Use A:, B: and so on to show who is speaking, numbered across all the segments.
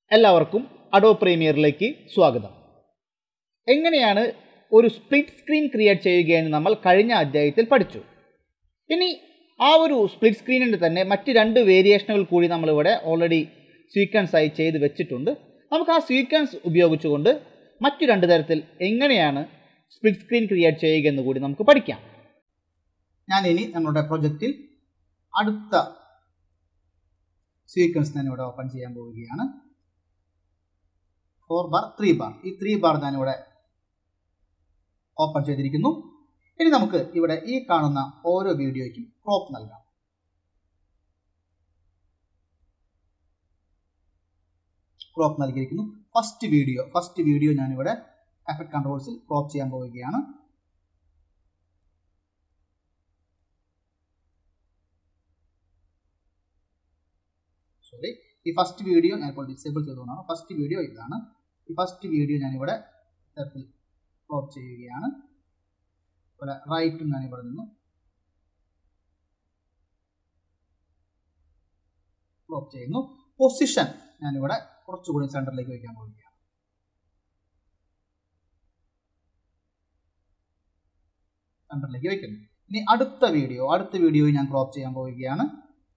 A: എല്ലാവർക്കും അഡോ പ്രീമിയറിലേക്ക് സ്വാഗതം എങ്ങനെയാണ് ഒരു സ്പ്ലിറ്റ് സ്ക്രീൻ ക്രിയേറ്റ് ചെയ്യുകയെന്ന് നമ്മൾ കഴിഞ്ഞ അധ്യായത്തിൽ പഠിച്ചു ഇനി ആ ഒരു സ്പ്ലിറ്റ് സ്ക്രീനിൻ്റെ തന്നെ മറ്റ് രണ്ട് വേരിയേഷനുകൾ കൂടി നമ്മളിവിടെ ഓൾറെഡി സീക്വൻസ് ആയി ചെയ്ത് വെച്ചിട്ടുണ്ട് നമുക്ക് ആ സീക്വൻസ് ഉപയോഗിച്ചുകൊണ്ട് മറ്റു രണ്ട് തരത്തിൽ എങ്ങനെയാണ് സ്പ്ലിറ്റ് സ്ക്രീൻ ക്രിയേറ്റ് ചെയ്യുക എന്ന് കൂടി നമുക്ക് പഠിക്കാം
B: ഞാൻ ഇനി നമ്മുടെ പ്രൊജക്റ്റിൽ അടുത്ത സീക്വൻസ് ഞാൻ ഇവിടെ ഓപ്പൺ ചെയ്യാൻ പോവുകയാണ് ഫോർ ബാർ ത്രീ ബാർ ഈ ത്രീ ബാർ ഞാനിവിടെ ഓപ്പൺ ചെയ്തിരിക്കുന്നു ഇനി നമുക്ക് ഇവിടെ ഈ കാണുന്ന ഓരോ വീഡിയോയ്ക്കും ക്രോപ്പ് നൽകാം ക്രോപ്പ് നൽകിയിരിക്കുന്നു ഫസ്റ്റ് വീഡിയോ ഫസ്റ്റ് വീഡിയോ ഞാനിവിടെ എഫക്ട് കൺട്രോൾസിൽ ക്രോപ്പ് ചെയ്യാൻ പോവുകയാണ് സോറി ഈ ഫസ്റ്റ് വീഡിയോ ഞാൻ ഇപ്പോൾ ഡിസേബിൾ ചെയ്തുകൊണ്ടാണ് ഫസ്റ്റ് വീഡിയോ ഇതാണ് ഈ ഫസ്റ്റ് വീഡിയോ ഞാനിവിടെ ഇത്തരത്തിൽ ക്രോപ്പ് ചെയ്യുകയാണ് ഇവിടെ റൈറ്റും ഞാൻ ഇവിടെ നിന്നും ക്രോപ്പ് ചെയ്യുന്നു പൊസിഷൻ ഞാനിവിടെ കുറച്ചുകൂടി സെൻറ്ററിലേക്ക് വയ്ക്കാൻ പോവുകയാണ് സെൻറ്ററിലേക്ക് വയ്ക്കുന്നു ഇനി അടുത്ത വീഡിയോ അടുത്ത വീഡിയോ ഞാൻ ക്രോപ്പ് ചെയ്യാൻ പോവുകയാണ്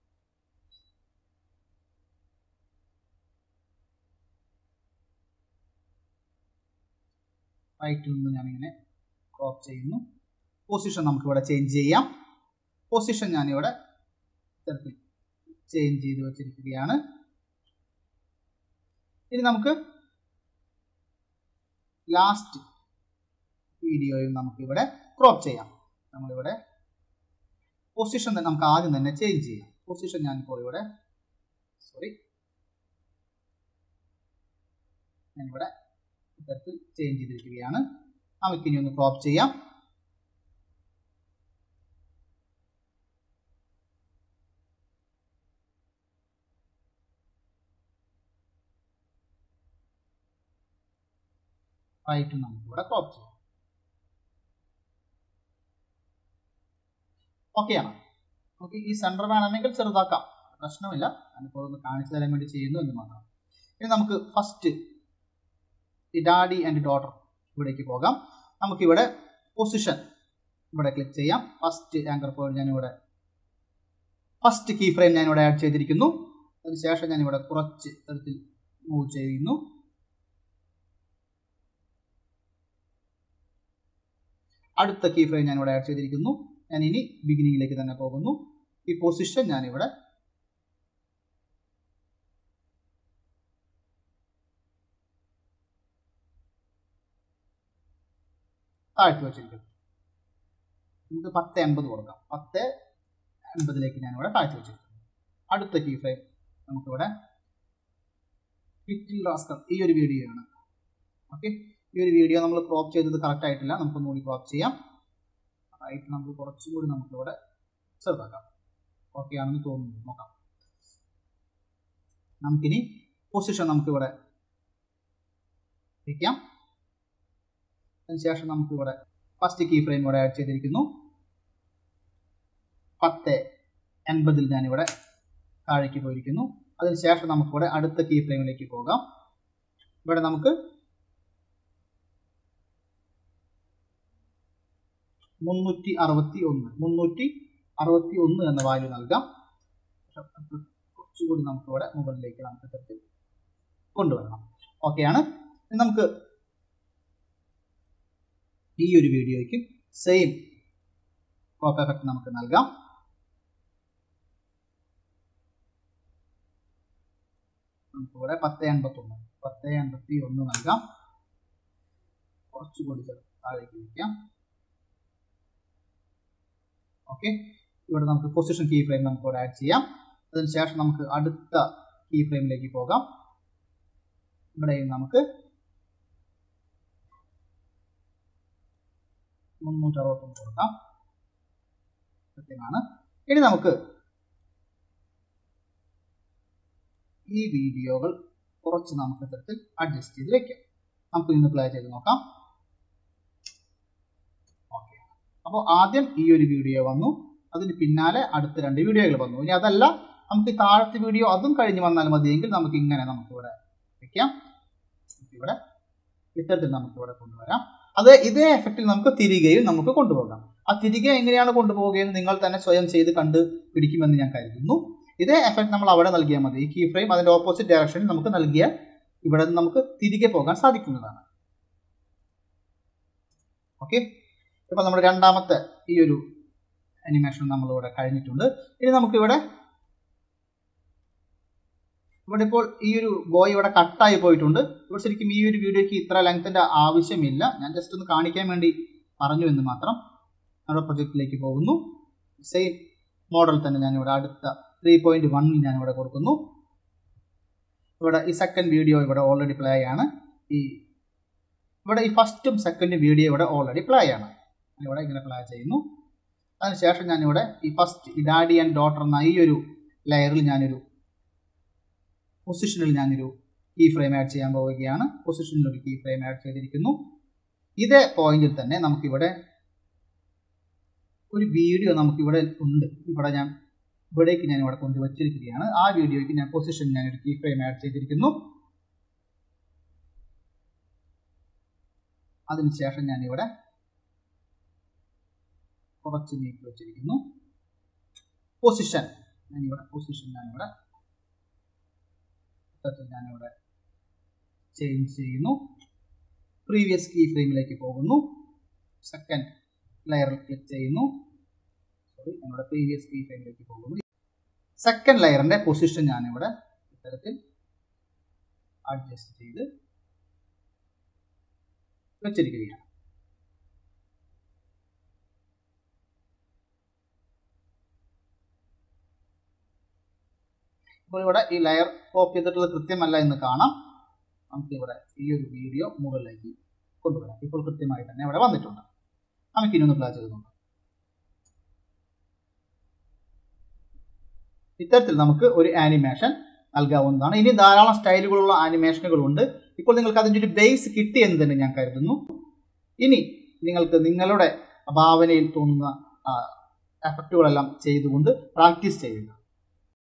B: റൈറ്റിൽ നിന്ന് ഞാനിങ്ങനെ ക്രോപ്പ് ചെയ്യുന്നു പൊസിഷൻ നമുക്കിവിടെ ചേഞ്ച് ചെയ്യാം പൊസിഷൻ ഞാനിവിടെ ഇത്തരത്തിൽ ചേഞ്ച് ചെയ്ത് വെച്ചിരിക്കുകയാണ് ഇനി നമുക്ക് ലാസ്റ്റ് വീഡിയോയും നമുക്കിവിടെ ക്രോപ്പ് ചെയ്യാം നമ്മളിവിടെ പൊസിഷൻ നമുക്ക് ആദ്യം തന്നെ ചേഞ്ച് ചെയ്യാം പൊസിഷൻ ഞാനിപ്പോൾ ഇവിടെ സോറി ഞാനിവിടെ ഇത്തരത്തിൽ ചേഞ്ച് ചെയ്തിരിക്കുകയാണ് നമുക്കിനി ഒന്ന് ക്രോപ്പ് ചെയ്യാം റൈറ്റ് നമുക്ക് ഇവിടെ ക്രോപ്പ് ചെയ്യാം ഓക്കെയാണ് നമുക്ക് ഈ സെൻറ്റർ വേണമെങ്കിൽ ചെറുതാക്കാം പ്രശ്നമില്ല ഞാനിപ്പോൾ ഒന്ന് കാണിച്ചു തരാൻ വേണ്ടി ചെയ്യുന്നു എന്ന് മാത്രം ഇനി നമുക്ക് ഫസ്റ്റ് ഈ ഡാഡി ആൻഡ് ഡോട്ടർ ഇവിടേക്ക് പോകാം നമുക്കിവിടെ പൊസിഷൻ ഇവിടെ ക്ലിക്ക് ചെയ്യാം ഫസ്റ്റ് ആങ്കർ പോയിന്റ് ഞാനിവിടെ ഫസ്റ്റ് കീ ഫ്രെയിം ഞാനിവിടെ ആഡ് ചെയ്തിരിക്കുന്നു അതിനുശേഷം ഞാനിവിടെ കുറച്ച് തരത്തിൽ മൂവ് ചെയ്യുന്നു അടുത്ത കീ ഫ്രെയിം ഞാനിവിടെ ആഡ് ചെയ്തിരിക്കുന്നു ഞാൻ ഇനി ബിഗിനിങ്ങിലേക്ക് തന്നെ പോകുന്നു ഈ പൊസിഷൻ ഞാനിവിടെ താഴ്ത്തി വെച്ചിരിക്കുന്നു നമുക്ക് പത്ത് എൺപത് കൊടുക്കാം പത്ത് എൺപതിലേക്ക് ഞാനിവിടെ താഴ്ത്തി വെച്ചിരിക്കുന്നു അടുത്ത കീ ഫ്രെയിം നമുക്കിവിടെ ലിറ്റിൽ റാസ്കർ ഈ ഒരു വീഡിയോ ആണ് ഓക്കെ ഈ ഒരു വീഡിയോ നമ്മൾ ക്രോപ്പ് ചെയ്തത് കറക്റ്റ് ആയിട്ടില്ല നമുക്കൊന്നുകൂടി ക്രോപ്പ് ചെയ്യാം റൈറ്റ് നമുക്ക് കുറച്ചും കൂടി നമുക്കിവിടെ ചെറുതാക്കാം ഓക്കെ ആണെന്ന് തോന്നുന്നു നോക്കാം നമുക്കിനി പൊസിഷൻ നമുക്കിവിടെ വയ്ക്കാം അതിനുശേഷം നമുക്കിവിടെ ഫസ്റ്റ് കീ ഫ്രെയിം ഇവിടെ ആഡ് ചെയ്തിരിക്കുന്നു പത്ത് എൺപതിൽ ഞാനിവിടെ താഴേക്ക് പോയിരിക്കുന്നു അതിനുശേഷം നമുക്കിവിടെ അടുത്ത കീ ഫ്രെയിമിലേക്ക് പോകാം ഇവിടെ നമുക്ക് മുന്നൂറ്റി അറുപത്തി ഒന്ന് മുന്നൂറ്റി അറുപത്തി ഒന്ന് എന്ന വാല്യൂ നൽകാം കുറച്ചുകൂടി നമുക്കിവിടെ മുകളിലേക്ക് നമുക്ക് ഇത്തരത്തിൽ കൊണ്ടുവരണം ഓക്കെയാണ് നമുക്ക് ഈ ഒരു വീഡിയോയ്ക്ക് സെയിം ക്രോപ്പ് എഫക്റ്റ് നമുക്ക് നൽകാം നമുക്കിവിടെ പത്ത് എൺപത്തൊന്ന് പത്ത് എൺപത്തി ഒന്ന് നൽകാം കുറച്ചുകൂടി താഴേക്ക് വയ്ക്കാം ഓക്കെ ഇവിടെ നമുക്ക് പൊസിഷൻ കീ ഫ്രെയിം നമുക്ക് ഇവിടെ ആഡ് ചെയ്യാം അതിനുശേഷം നമുക്ക് അടുത്ത കീ ഫ്രെയിമിലേക്ക് പോകാം ഇവിടെയും നമുക്ക് മുന്നൂറ്റി അറുപത്തൊന്ന് കൊടുക്കാം കൃത്യമാണ് ഇനി നമുക്ക് ഈ വീഡിയോകൾ കുറച്ച് നമുക്ക് ഇത്തരത്തിൽ അഡ്ജസ്റ്റ് ചെയ്ത് വെക്കാം നമുക്ക് ഇന്ന് പ്ലേ ചെയ്ത് നോക്കാം ഓക്കെ അപ്പോൾ ആദ്യം ഈ ഒരു വീഡിയോ വന്നു അതിന് പിന്നാലെ അടുത്ത രണ്ട് വീഡിയോകൾ വന്നു ഇനി അതല്ല നമുക്ക് ഈ താഴത്തെ വീഡിയോ അതും കഴിഞ്ഞ് വന്നാൽ മതിയെങ്കിൽ നമുക്ക് ഇങ്ങനെ നമുക്കിവിടെ വയ്ക്കാം ഇവിടെ ഇത്തരത്തിൽ നമുക്ക് ഇവിടെ കൊണ്ടുവരാം അത് ഇതേ എഫക്റ്റിൽ നമുക്ക് തിരികെയും നമുക്ക് കൊണ്ടുപോകാം ആ തിരികെ എങ്ങനെയാണ് കൊണ്ടുപോകുകയെന്ന് നിങ്ങൾ തന്നെ സ്വയം ചെയ്ത് കണ്ട് പിടിക്കുമെന്ന് ഞാൻ കരുതുന്നു ഇതേ എഫക്റ്റ് നമ്മൾ അവിടെ നൽകിയാൽ മതി ഈ കീ ഫ്രെയിം അതിന്റെ ഓപ്പോസിറ്റ് ഡയറക്ഷനിൽ നമുക്ക് നൽകിയാൽ ഇവിടെ നിന്ന് നമുക്ക് തിരികെ പോകാൻ സാധിക്കുന്നതാണ് ഓക്കെ ഇപ്പൊ നമ്മുടെ രണ്ടാമത്തെ ഈ ഒരു അനിമേഷൻ നമ്മളിവിടെ കഴിഞ്ഞിട്ടുണ്ട് ഇനി നമുക്കിവിടെ ഇവിടെ ഇപ്പോൾ ഈ ഒരു ബോയ് ഇവിടെ കട്ടായി പോയിട്ടുണ്ട് ഇവിടെ ശരിക്കും ഈ ഒരു വീഡിയോയ്ക്ക് ഇത്ര ലെങ്ത്തിന്റെ ആവശ്യമില്ല ഞാൻ ജസ്റ്റ് ഒന്ന് കാണിക്കാൻ വേണ്ടി പറഞ്ഞു എന്ന് മാത്രം നമ്മുടെ പ്രൊജക്റ്റിലേക്ക് പോകുന്നു സെയിം മോഡൽ തന്നെ ഞാൻ ഇവിടെ അടുത്ത ത്രീ പോയിന്റ് വണ്ണിൽ ഞാൻ ഇവിടെ കൊടുക്കുന്നു ഇവിടെ ഈ സെക്കൻഡ് വീഡിയോ ഇവിടെ ഓൾറെഡി പ്ലേ ആണ് ഈ ഇവിടെ ഈ ഫസ്റ്റും സെക്കൻഡും വീഡിയോ ഇവിടെ ഓൾറെഡി പ്ലേ ആണ് ഞാൻ ഇവിടെ ഇങ്ങനെ പ്ലേ ചെയ്യുന്നു അതിനുശേഷം ഞാനിവിടെ ഈ ഫസ്റ്റ് ഈ ഡാഡി ആൻഡ് ഡോട്ടർ എന്ന ഈ ഒരു ലെയറിൽ ഞാനൊരു പൊസിഷനിൽ ഞാനൊരു കീ ഫ്രെയിം ആഡ് ചെയ്യാൻ പോവുകയാണ് പൊസിഷനിൽ ഒരു കീ ഫ്രെയിം ആഡ് ചെയ്തിരിക്കുന്നു ഇതേ പോയിന്റിൽ തന്നെ നമുക്കിവിടെ ഒരു വീഡിയോ നമുക്കിവിടെ ഉണ്ട് ഇവിടെ ഞാൻ ഇവിടേക്ക് ഞാൻ ഇവിടെ കൊണ്ടുവച്ചിരിക്കുകയാണ് ആ വീഡിയോയ്ക്ക് ഞാൻ പൊസിഷൻ ഞാൻ ഒരു കീ ഫ്രെയിം ആഡ് ചെയ്തിരിക്കുന്നു അതിനുശേഷം ഞാനിവിടെ കുറച്ച് നീക്കി വെച്ചിരിക്കുന്നു പൊസിഷൻ ഞാനിവിടെ പൊസിഷൻ ഞാനിവിടെ ഇത്തരത്തിൽ ഞാനിവിടെ ചേഞ്ച് ചെയ്യുന്നു പ്രീവിയസ് കീ ഫ്രെയിമിലേക്ക് പോകുന്നു സെക്കൻഡ് ലെയറിൽ ക്ലിക്ക് ചെയ്യുന്നു സോറി നമ്മുടെ പ്രീവിയസ് കീ ഫ്രെയിമിലേക്ക് പോകുന്നു സെക്കൻഡ് ലെയറിന്റെ പൊസിഷൻ ഞാനിവിടെ ഇത്തരത്തിൽ അഡ്ജസ്റ്റ് ചെയ്ത് വെച്ചിരിക്കുകയാണ് ഇപ്പോൾ ഇവിടെ ഈ ലെയർ കോപ്പി ചെയ്തിട്ടുള്ളത് കൃത്യമല്ല എന്ന് കാണാം നമുക്ക് ഇവിടെ ഈ ഒരു വീഡിയോ മുകളിലേക്ക് കൊണ്ടുവരാം ഇപ്പോൾ കൃത്യമായി തന്നെ ഇവിടെ വന്നിട്ടുണ്ട് നമുക്ക് ഇനി ഒന്ന് പ്ലേ ചെയ്ത് നോക്കാം ഇത്തരത്തിൽ നമുക്ക് ഒരു ആനിമേഷൻ നൽകാവുന്നതാണ് ഇനി ധാരാളം സ്റ്റൈലുകളുള്ള ആനിമേഷനുകളുണ്ട് ഇപ്പോൾ നിങ്ങൾക്ക് അതിൻ്റെ ഒരു ബേസ് കിട്ടി എന്ന് തന്നെ ഞാൻ കരുതുന്നു ഇനി നിങ്ങൾക്ക് നിങ്ങളുടെ ഭാവനയിൽ തോന്നുന്ന എഫക്റ്റുകളെല്ലാം ചെയ്തുകൊണ്ട് പ്രാക്ടീസ് ചെയ്യുക